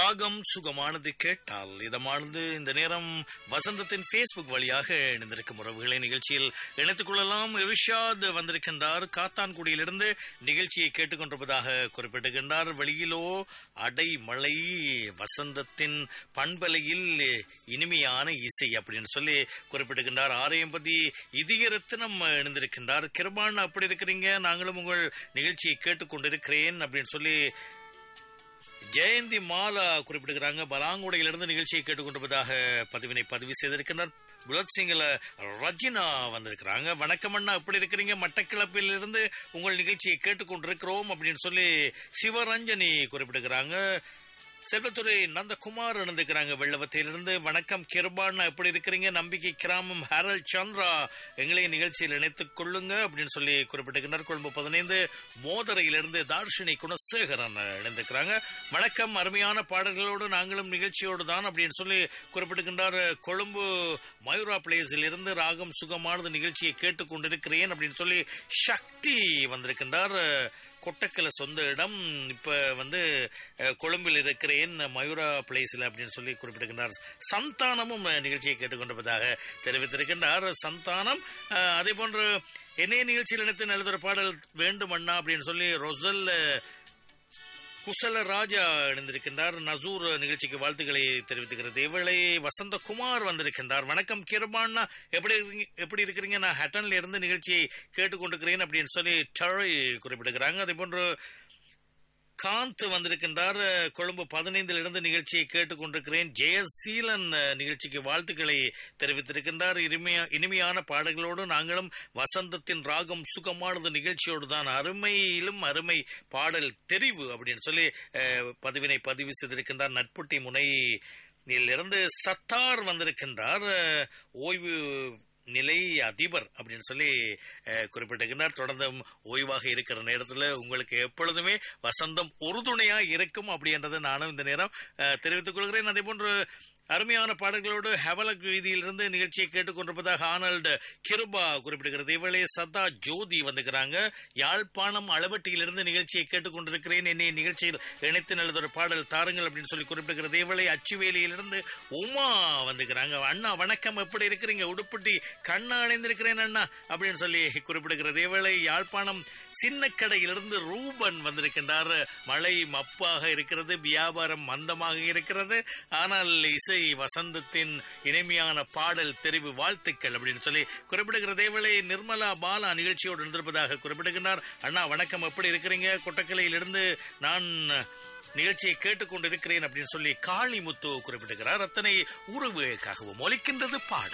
ராகம் சுகமானது கேட்டால் இதமானது இந்த நேரம் வசந்தத்தின் ஃபேஸ்புக் வழியாக இணைந்திருக்கும் உறவுகளை நிகழ்ச்சியில் இணைத்துக் கொள்ளலாம் இர்ஷாத் வந்திருக்கின்றார் காத்தான்குடியிலிருந்து நிகழ்ச்சியை கேட்டுக்கொண்டிருப்பதாக குறிப்பிட்டிருக்கின்றார் வெளியிலோ அடை மழை வசந்தத்தின் பண்பலையில் இனிமையான இசை அப்படின்னு சொல்லி குறிப்பிட்டிருக்கின்றார் ஆரையம்பதி இதய ரத்தினம் இணைந்திருக்கின்றார் கிருபான் அப்படி இருக்கிறீங்க நாங்களும் உங்கள் நிகழ்ச்சியை கேட்டுக்கொண்டிருக்கிறேன் அப்படின்னு சொல்லி ஜெயந்தி மாலா குறிப்பிடுகிறாங்க பலாங்குடையிலிருந்து நிகழ்ச்சியை கேட்டுக்கொண்டிருப்பதாக பதிவினை பதிவு செய்திருக்கின்றார் புலத் சிங்கில் ரஜினா வந்திருக்கிறாங்க வணக்கம் அண்ணா எப்படி இருக்கிறீங்க மட்டக்கிளப்பில் இருந்து உங்கள் நிகழ்ச்சியை கேட்டுக்கொண்டிருக்கிறோம் அப்படின்னு சொல்லி சிவரஞ்சனி குறிப்பிடுகிறாங்க செல்வத்துறை நந்தகுமார் இணைந்துக்கிறாங்க வெள்ளவத்திலிருந்து வணக்கம் கிருபான் எப்படி இருக்கிறீங்க நம்பிக்கை கிராமம் ஹரல் சந்திரா எங்களைய நிகழ்ச்சியில் இணைத்துக் கொள்ளுங்க அப்படின்னு சொல்லி குறிப்பிட்டிருக்கிறார் கொழும்பு பதினைந்து மோதரையிலிருந்து தார்ஷினி குணசேகரன் இணைந்திருக்கிறாங்க வணக்கம் அருமையான பாடல்களோடு நாங்களும் நிகழ்ச்சியோடு தான் அப்படின்னு சொல்லி குறிப்பிட்டிருக்கின்றார் கொழும்பு மயூரா பிளேஸில் இருந்து ராகம் சுகமானது நிகழ்ச்சியை கேட்டுக்கொண்டிருக்கிறேன் அப்படின்னு சொல்லி சக்தி வந்திருக்கின்றார் கொட்டக்கல சொந்த இடம் இப்ப வந்து கொழும்பில் இருக்கிறேன் மயூரா பிளேஸில் அப்படின்னு சொல்லி குறிப்பிட்டிருக்கின்றார் சந்தானமும் நிகழ்ச்சியை கேட்டுக்கொண்டிருப்பதாக தெரிவித்திருக்கின்றார் சந்தானம் அதே போன்று என்னைய நிகழ்ச்சியில் இணைத்து நல்லதொரு பாடல் வேண்டும் அண்ணா அப்படின்னு சொல்லி ரொசல் குசல ராஜா இணைந்திருக்கின்றார் நசூர் நிகழ்ச்சிக்கு வாழ்த்துக்களை தெரிவித்துக்கிறது இவளை வசந்தகுமார் வந்திருக்கின்றார் வணக்கம் கிருபான்னா எப்படி எப்படி இருக்கிறீங்க நான் ஹட்டன்ல இருந்து நிகழ்ச்சியை கேட்டுக்கொண்டிருக்கிறேன் அப்படின்னு சொல்லி டரை குறிப்பிடுகிறாங்க அதே போன்று காந்த் வந்திருக்கின்றார் கொழும்பு பதினைந்தில் இருந்து நிகழ்ச்சியை கேட்டுக்கொண்டிருக்கிறேன் ஜெயசீலன் நிகழ்ச்சிக்கு வாழ்த்துக்களை தெரிவித்திருக்கின்றார் இனிமையா இனிமையான பாடல்களோடு நாங்களும் வசந்தத்தின் ராகம் சுகமானது நிகழ்ச்சியோடு தான் அருமையிலும் அருமை பாடல் தெரிவு அப்படின்னு சொல்லி பதிவினை பதிவு செய்திருக்கின்றார் நட்புட்டி முனை இருந்து சத்தார் வந்திருக்கின்றார் ஓய்வு நிலை அதிபர் அப்படின்னு சொல்லி குறிப்பிட்டிருக்கிறார் தொடர்ந்து ஓய்வாக இருக்கிற நேரத்தில் உங்களுக்கு எப்பொழுதுமே வசந்தம் உறுதுணையா இருக்கும் அப்படின்றத நானும் இந்த நேரம் தெரிவித்துக் கொள்கிறேன் அதே போன்று அருமையான பாடல்களோடு ஹெவலக் வீதியிலிருந்து நிகழ்ச்சியை கேட்டுக்கொண்டிருப்பதாக ஆனல்டு கிருபா குறிப்பிடுகிறது இவளே சதா ஜோதி வந்துக்கிறாங்க யாழ்ப்பாணம் அளவட்டியிலிருந்து நிகழ்ச்சியை கேட்டுக்கொண்டிருக்கிறேன் என்னை நிகழ்ச்சியில் இணைத்து நல்லதொரு பாடல் தாருங்கள் அப்படின்னு சொல்லி குறிப்பிடுகிறது இவளை அச்சுவேலியிலிருந்து உமா வந்துக்கிறாங்க அண்ணா வணக்கம் எப்படி இருக்கிறீங்க உடுப்பட்டி கண்ணா அணைந்திருக்கிறேன் அண்ணா அப்படின்னு சொல்லி குறிப்பிடுகிறது இவளை யாழ்ப்பாணம் சின்ன கடையிலிருந்து ரூபன் வந்திருக்கின்றார் மழை மப்பாக இருக்கிறது வியாபாரம் மந்தமாக இருக்கிறது ஆனால் இசை இசை வசந்தத்தின் இனிமையான பாடல் தெரிவு வாழ்த்துக்கள் அப்படின்னு சொல்லி குறிப்பிடுகிற தேவலை நிர்மலா பாலா நிகழ்ச்சியோடு இருந்திருப்பதாக குறிப்பிடுகின்றார் அண்ணா வணக்கம் எப்படி இருக்கிறீங்க கொட்டக்கலையிலிருந்து நான் நிகழ்ச்சியை கேட்டுக்கொண்டிருக்கிறேன் அப்படின்னு சொல்லி காளிமுத்து குறிப்பிடுகிறார் அத்தனை உறவுக்காகவும் ஒலிக்கின்றது பாடல்